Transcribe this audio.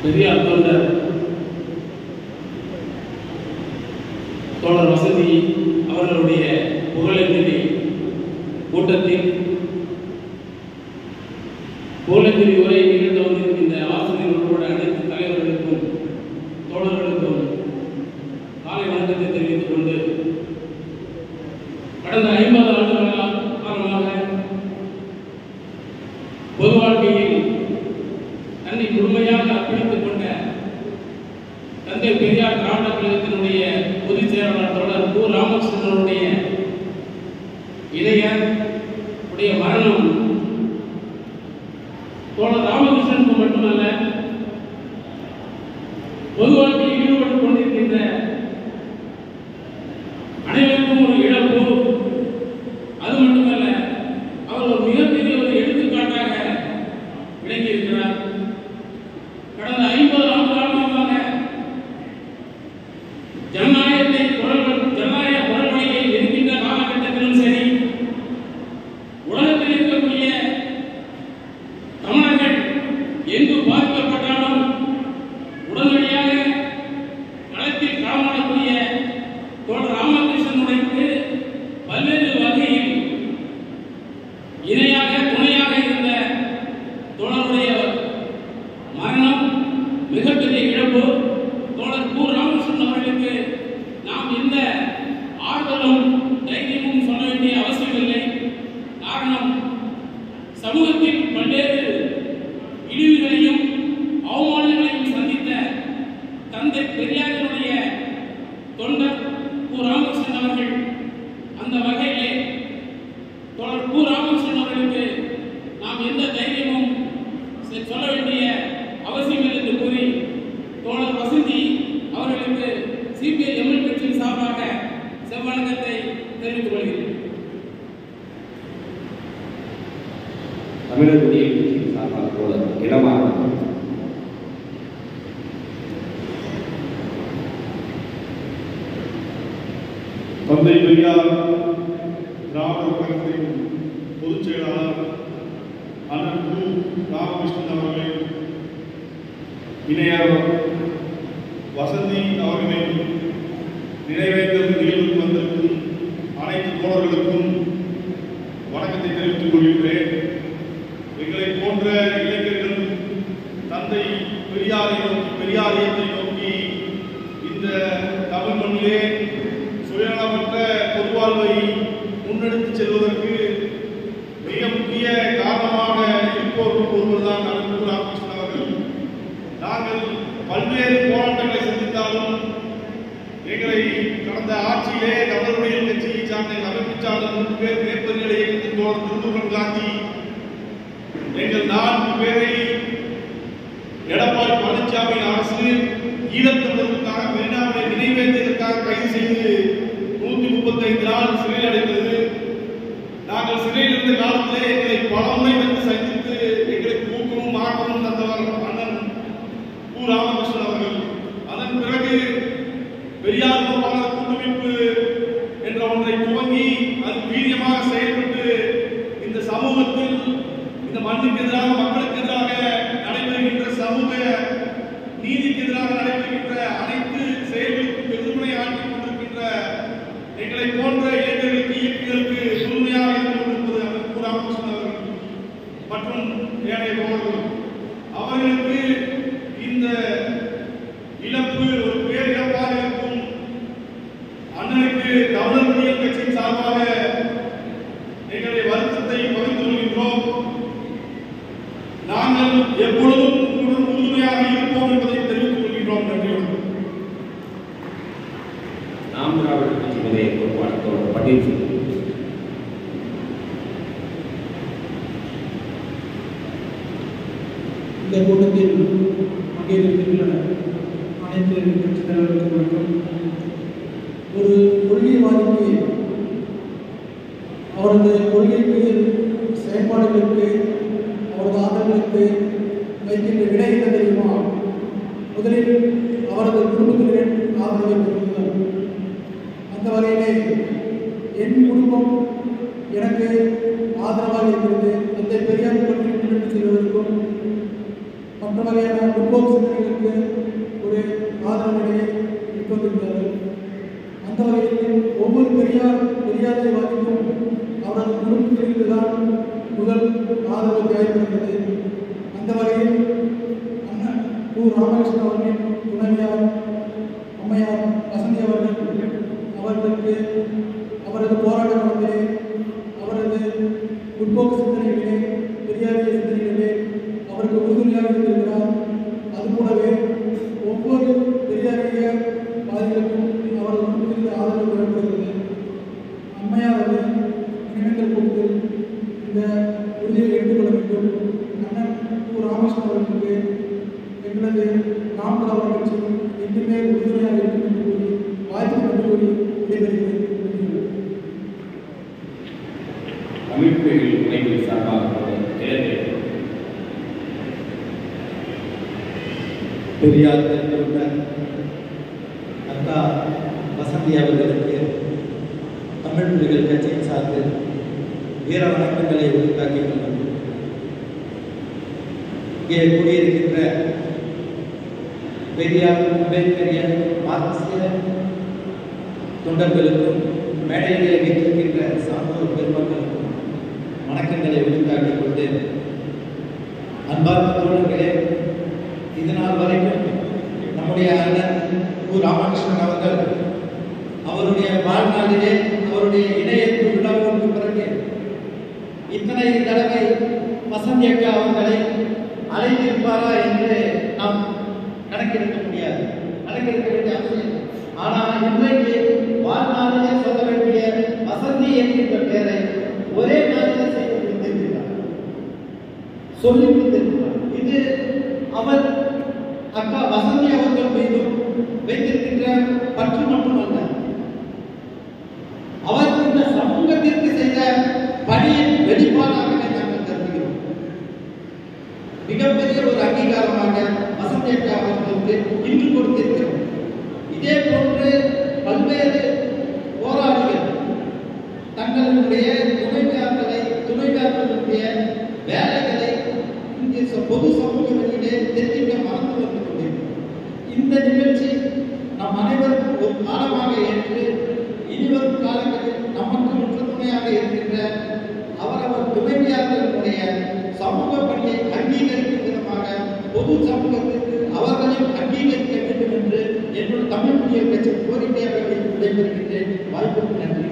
பெரியார் தொண்டர் தோழர் வசதி அவர்களுடைய புகழஞ்சலி கூட்டத்தில் புகழஞ்சலி உரை நிகழ்ந்து வந்திருக்கின்ற ஆசிரியர் உட்பட அனைத்து தலைவர்களுக்கும் தோழர்களுக்கும் காலை வணக்கத்தை தெரிவித்துக் கொண்டு கடந்த ஐம்பது ஆண்டுகளாக காலமாக பொது வாழ்க்கையில் தன்னை முழுமையாக அர்ப்பணித்துக் கொண்ட தந்தை பெரியார் திராவிட கழகத்தினுடைய பொதுச் செயலாளர் தொடர் கு ராமகிருஷ்ணனுடைய இளையர் உடைய மரணம் தோழர் ராமகிருஷ்ணனுக்கு மட்டுமல்ல பொது வாழ்க்கையில் ஈடுபட்டுக் கொண்டிருக்கின்ற அனைவருக்கும் ஒரு இழப்பு அது மட்டுமல்ல அவர் ஒரு மிகப்பெரிய ஒரு எடுத்துக்காட்டாக விளங்கியிருக்கிறார் கடந்த ஐம்பது ஆண்டு காலமாக ஜனநாயகத்தை குரல்கள் ஜனநாயக குரல்வழியை இருக்கின்ற காலகட்டத்திலும் சரி உலகத்தில் இருக்கக்கூடிய தமிழர்கள் எங்கு பாதிக்கப்பட்டாலும் உடனடியாக களத்தில் களமாடக்கூடிய தோழர் ராமகிருஷ்ணனுடையக்கு பல்வேறு வகையில் இணையாக துணையாக இருந்த தோழருடைய மரணம் மிகப்பெரிய இழப்பு தோழர் கு ராமகிருஷ்ணன் அவர்களுக்கு நாம் எந்த ஆறுதலும் தைரியமும் சொல்ல வேண்டிய அவசியமில்லை காரணம் சமூகத்தில் பல்வேறு இழிவுகளையும் அவமானங்களையும் சந்தித்த தந்தை பெரியாரினுடைய தொண்டர் கு ராமகிருஷ்ணன் அவர்கள் அந்த வகையிலே தோழர் கு ராமகிருஷ்ணன் அவர்களுக்கு நாம் எந்த தைரியமும் செ- சொல்ல வேண்டிய அவசியமில்லை என்று கூறி தோழர் வசந்தி அவர்களுக்கு சிபிஐ எம்எல் கட்சியின் சார்பாக செவ்வணக்கத்தை தெரிவித்துக் கொள்கிறேன் தமிழர் குடியரசு கட்சியின் சார்பாக தோழர் இடமாக தந்தை பெரியார் திராவிட கழகத்தின் பொதுச் செயலாளர் அண்ணன் கு ராமகிருஷ்ணன் அவர்களின் இணையர் வசந்தி அவர்களின் நினைவேந்தல் நிகழ்வுக்கு வந்திருக்கும் அனைத்து தோழர்களுக்கும் வணக்கத்தை தெரிவித்துக் கொள்கின்றேன் எங்களை போன்ற இளைஞர்கள் தந்தை பெரியாரை நோக்கி பெரியாரியத்தை நோக்கி இந்த தமிழ் மண்ணிலே சுயநலமற்ற பொதுவாழ்வை முன்னெடுத்துச் செல்வதற்கு மிக முக்கிய காரணமாக இருப்பவர்கள் ஒருவர்தான் அன்பு ராமகிருஷ்ணன் அவர்கள் நாங்கள் பல்வேறு போராட்டங்களை சந்தித்தாலும் எங்களை கடந்த ஆட்சியிலே தமிழருடைய கட்சியை சார்ந்த எங்கள் அமைப்பு சார்ந்த மூன்று பேர் மேற்பதிகளை இயக்கத்தின் தோழர் திருமுருகன் காந்தி எங்கள் நான்கு பேரை எடப்பாடி பழனிசாமி அரசு ஈழத்தமிழர்களுக்காக மெரினாவை நினைவேந்ததற்காக கைது செய்து நூத்தி முப்பத்தைந்து நாள் சிறையில் அடைத்தது நாங்கள் சிறையில் இருந்த காலத்திலே எங்களை பல முறை வந்து சந்தித்து எங்களுக்கு ஊக்கமும் ஆக்கமும் தந்தவர் அண்ணன் கு ராமகிருஷ்ணன் அவர்கள் அதன் பிறகு பெரியார் கோபாலர் கூட்டமைப்பு என்ற ஒன்றை துவங்கி அது வீரியமாக செயல்பட்டு இந்த சமூகத்தில் இந்த மண்ணுக்கு எதிராக மக்களுக்கு எதிராக நடைபெறுகின்ற சமூக நீதிக்கு எதிராக நடைபெறுகின்ற அனைத்து செயல்களுக்கும் பெருதுணை ஆற்றிக் கொண்டிருக்கின்ற எங்களை போன்ற இளைஞர்களுக்கு இயக்கங்களுக்கு உறுதுணையாக இருந்து கொண்டிருப்பது அண்ணன் கு ராமகிருஷ்ணன் அவர்கள் மற்றும் ஏனைய தோழர்கள் அவர்களுக்கு இந்த இழப்பு ஒரு பேரிழப்பாக இருக்கும் அண்ணனுக்கு தமிழர் விடியல் கட்சியின் சார்பாக எங்களுடைய வருத்தத்தை பகிர்ந்து கொள்கின்றோம் நாங்கள் எப்பொழுதும் உங்களுடன் உறுதுணையாக இருப்போம் என்பதை தெரிவித்துக் கொள்கின்றோம் நன்றி வணக்கம். நாம் திராவிட கட்சியினுடைய பொறுப்பாளர் தோழர் பன்னீர்செல்வம் இந்த கூட்டத்தில் பங்கேற்றிருக்கின்ற அனைத்து கட்சித் தலைவர்களுக்கும் வணக்கம் ஒரு கொள்கைவாதிக்கு அவரது கொள்கைக்கு செயல்பாடுகளுக்கு அவரது ஆதரவுகளுக்கு வைக்கின்ற விடை என்ன தெரியுமா முதலில் அவரது குடும்பத்தினர் ஆதரவை பெறுவதுதான் அந்த வகையிலே என் குடும்பம் எனக்கு ஆதரவாக இருக்கிறது தந்தை பெரியார் பற்றி முன்னெடுத்து செல்வதற்கும் அந்த வகையான முற்போக்கு சிந்தனைகளுக்கு ஒரு ஆதரவினை கொண்டிருக்கிறார்கள் அந்த வகையில் ஒவ்வொரு பெரியார் பெரியாரியவாதிக்கும் அவரது குடும்பத்திலிருந்து தான் முதல் ஆதரவு தேவைப்படுகிறது அந்த வகையில் அண்ணன் கு ராமகிருஷ்ணன் அவர்களின் துணைவியார் அம்மையார் வசந்தி அவர்கள் அவர்களுக்கு அவரது போராட்ட களத்திலே அவரது முற்போக்கு சிந்தனைகளிலே பெரியாரிய சிந்தனைகளிலே அவருக்கு உறுதுணையாக இருந்திருக்கிறார் அதுபோலவே ஒவ்வொரு பெரியாரிய வாதிகளுக்கும் அவரது முன்பிருந்து ஆதரவு தேவைப்படுகிறது அம்மையார் அவர்கள் நினைவுகள் கொடுத்து இந்த உறுதியை எடுத்துக்கொள்ள வேண்டும் அண்ணன் கு ராமகிருஷ்ணன் அவர்களுக்கு எங்களது நாம் திராவிட கட்சி என்றுமே உறுதுணையாக இருக்கும் என்று கூறி வாய்ப்பு நன்றி கூறி விடைபெறுகிறேன் நன்றி. தமிழ்ப்புகள் அமைப்பின் சார்பாக இலங்கை பெரியார் தெரிந்தவுடன் அக்கா வசந்தி அவர்களுக்கு தமிழ் புலிகள் கட்சியின் சார்பில் வீர வணக்கங்களை உருவாக்கிக் கொண்டோம் இங்கே கூடியிருக்கின்ற பெரியார் அம்பேத்கரிய மார்க்சிய தொண்டர்களுக்கும் மேடையிலே வீற்றிருக்கின்ற சான்றோர் பெருமக்களுக்கும் வணக்கங்களை உருவாக்கிக் கொண்டு அன்பார்ந்த தோழர்களே இது நாள் வரைக்கும் நம்முடைய அண்ணன் கு ராமகிருஷ்ணன் அவர்கள் அவருடைய வாழ்நாளிலே அவருடைய இணையத்து விழாவுக்கு பிறகு இத்தனை தடவை வசந்தி அக்கா அவர்களை அழைத்திருப்பாரா என்று நாம் கணக்கெடுக்க முடியாது கணக்கெடுக்க வேண்டிய அவசியம் இல்லை. ஆனால் இன்றைக்கு வாழ்நாளிலே சொல்ல வேண்டிய வசந்தி என்கின்ற பெயரை ஒரே நாளிலே செய்து முடித்திருக்கிறார் சொல்லி கொடுத்திருக்கிறார் இது அவர் அக்கா வசந்தி அவர்கள் மீதும் வைத்திருக்கின்ற பற்று மட்டுமல்ல அவர் இந்த சமூகத்திற்கு செய்த பணியின் வெளிப்பாடாக நாங்கள் கருதுகிறோம் மிகப்பெரிய ஒரு அங்கீகாரமாக வசந்தி அக்கா அவர்களுக்கு இன்று கொடுத்திருக்கிறோம் இதே போன்று பல்வேறு போராளிகள் தங்களுடைய துணைவியார்களை துணைவியார்களுடைய வேலைகளை இங்கே ச- பொது சமூகத்திலே தெரிவிக்க மறந்து வந்து கொண்டிருக்கிறோம் இந்த நிகழ்ச்சி நம் அனைவருக்கும் ஒரு பாடமாக ஏற்று இனிவரும் காலங்களில் நமக்கு முற்றுதுணையாக இருக்கின்ற அவரவர் துணைவியார்களுடைய சமூக பணியை அங்கீகரிக்கும் விதமாக பொது சமூகத்திற்கு அவர்களையும் அங்கீகரிக்க வேண்டும் என்று என்னுடைய தமிழ் புதிய கட்சி கோரிக்கையாக வைத்து விடைபெறுகின்றேன் வாய்ப்புக்கு நன்றி